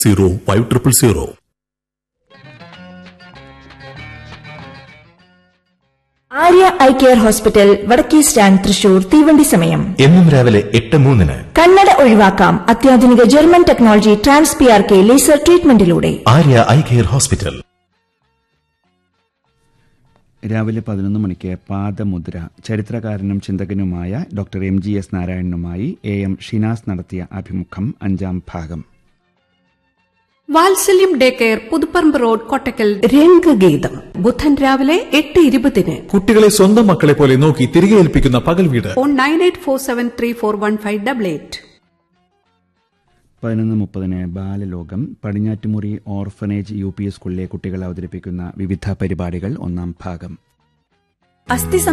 zero five triple zero Arya eye care hospital വടക്കേ stand Thrissur തീവണ്ടി സമയം എന്നും രാവിലെ എട്ട് മൂന്നിന് കണ്ണട ഒഴിവാക്കാം അത്യാധുനിക German technology trans P R K laser ട്രീറ്റ്മെന്റിലൂടെ ആര്യ ഐ കെയർ ഹോസ്പിറ്റൽ രാവിലെ പതിനൊന്ന് മണിക്ക് പാദമുദ്ര ചരിത്രകാരനും ചിന്തകനുമായ ഡോക്ടർ എം ജി എസ് നാരായണനുമായി എ എം ഷിനാസ് നടത്തിയ അഭിമുഖം അഞ്ചാം ഭാഗം Vatsalyam day care Puthuparamba road Kottakkal രംഗഗീതം ബുധൻ രാവിലെ എട്ട് ഇരുപതിന് കുട്ടികളെ സ്വന്തം മക്കളെ പോലെ നോക്കി തിരികെ ഏൽപ്പിക്കുന്ന പകൽ വീട് phone nine eight four seven three four one five double eight പതിനൊന്ന് മുപ്പതിന് ബാലലോകം പടിഞ്ഞാറ്റുമുറി ഓർഫനേജ് യു പി സ്കൂളിലെ കുട്ടികൾ അവതരിപ്പിക്കുന്ന വിവിധ പരിപാടികൾ ഒന്നാം ഭാഗം അസ്ഥി